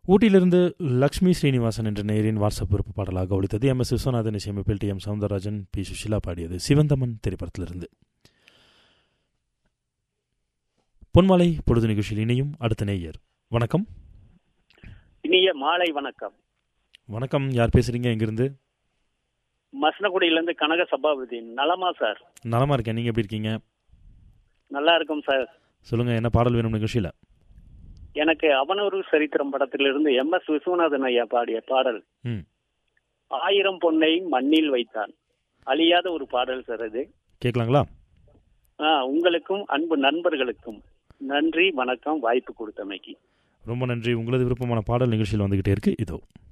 ஊட்டியிலிருந்து லக்ஷ்மி ஸ்ரீனிவாசன் என்ற நேரின் வாட்ஸ்அப் விருப்ப பாடலாக ஒழித்தது எம் எஸ் விஸ்வநாதன் இசையமைப்பில் T M Soundararajan P Susheela பாடியது சிவந்தமன் திரைப்படத்திலிருந்து பொன்மாலை பொழுது நிகழ்ச்சியில் இணையும் அடுத்த நேயர் வணக்கம் இனிய மாலை வணக்கம் வணக்கம் யார் பேசுறீங்க எங்கிருந்து மசனகுடியிலிருந்து கனக சபாபதி நலமா சார் நலமா இருக்கேன் நீங்க எப்படி இருக்கீங்க நல்லா இருக்கும் சார் சொல்லுங்க என்ன பாடல் வேணும் நிகழ்ச்சியில எனக்கு அவனூறு சரித்திரம் படத்திலிருந்து எம் எஸ் விஸ்வநாதன் ஐயா பாடிய பாடல் ம் ஆயிரம் பொன்னை மண்ணில் வைத்தான் அழியாத ஒரு பாடல் சார் அது கேட்கலாங்களா ஆ, உங்களுக்கும் அன்பு நண்பர்களுக்கும் நன்றி வணக்கம் வாய்ப்பு கொடுத்தமைக்கு ரொம்ப நன்றி உங்களது விருப்பமான பாடல் நிகழ்ச்சியில் வந்துகிட்டே இருக்கு இதோ